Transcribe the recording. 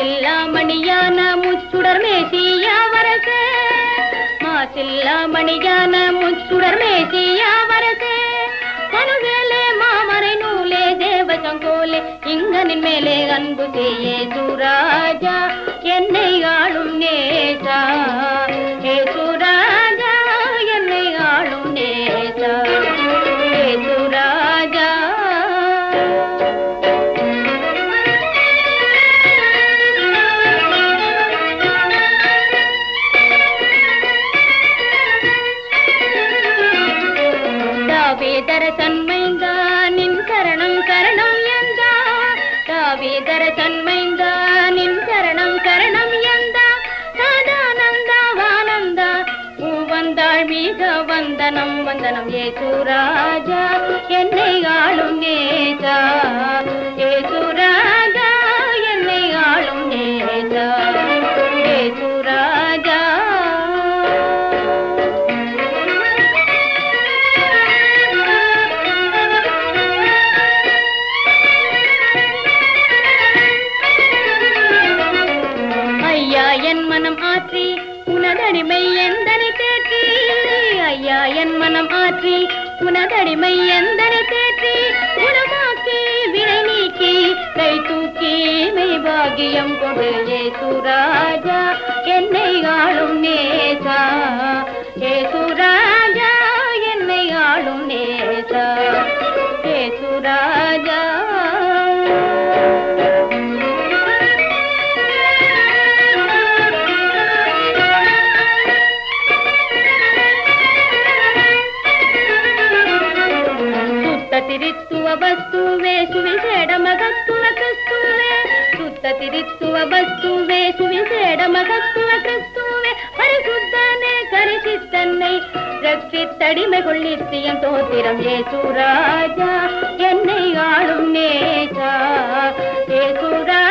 மாசில்லா மணியான முச்சுடர் மேசியா வரசே மாசில்லா மணியான முச்சுடர் மேசியா வரசே மனுவேலே மாமரை நூலே தேவசங்கோலே இங்கனின் மேலே அன்பு செய்யே சுராஜா என்னை ஆளும் நேசா ஏ சுராஜா என்னை ஆளும் நேசா ஏ சுராஜா தாவேதர தன்மைந்தா நின் சரணம் சரணம் எந்தா தாவேதர தன்மைந்தா நின் சரணம் சரணம் எந்தா சதானந்தா வானந்தா வந்தாள் மிக வந்தனம் வந்தனம் ஏசுராஜா என்னை ஆளும் நேசா ஏசுராஜா என்னை ஆளும் நேசா ஏசுராஜா ஐயா என் மனம் ஆற்றி உனதடிமை எந்தனை தேற்றி ஐயா என் மனம் ஆற்றி உனதடிமை எந்தனை தேற்றி குணமாக்கி வினை நீக்கி கை தூக்கி மெய் பாகியம் கொடு ஏசுராஜா என்னை ஆளும் நேசா ஏசுராஜா என்னை ஆளும் நேசா ஏசுராஜா ಸುತ್ತ ತಿರುತ್ತುವ ವಸ್ತುವೆ ಸುವಿಶೇಡ ಮಗತ್ತುವ ಕ್ರಿಸ್ತುವೆ ಸುತ್ತ ತಿರುತ್ತುವ ವಸ್ತುವೆ ಸುವಿಶೇಡ ಮಗತ್ತುವ ಕ್ರಿಸ್ತುವೆ ಪರಿಶುದ್ಧನೆ கரிசித்தன்னை ரட்சித்தடிமை கொள்ளித்தியம் தோத்திரம் ஏசுராஜா என்னை ஆளும் நேசா ஏசுராஜா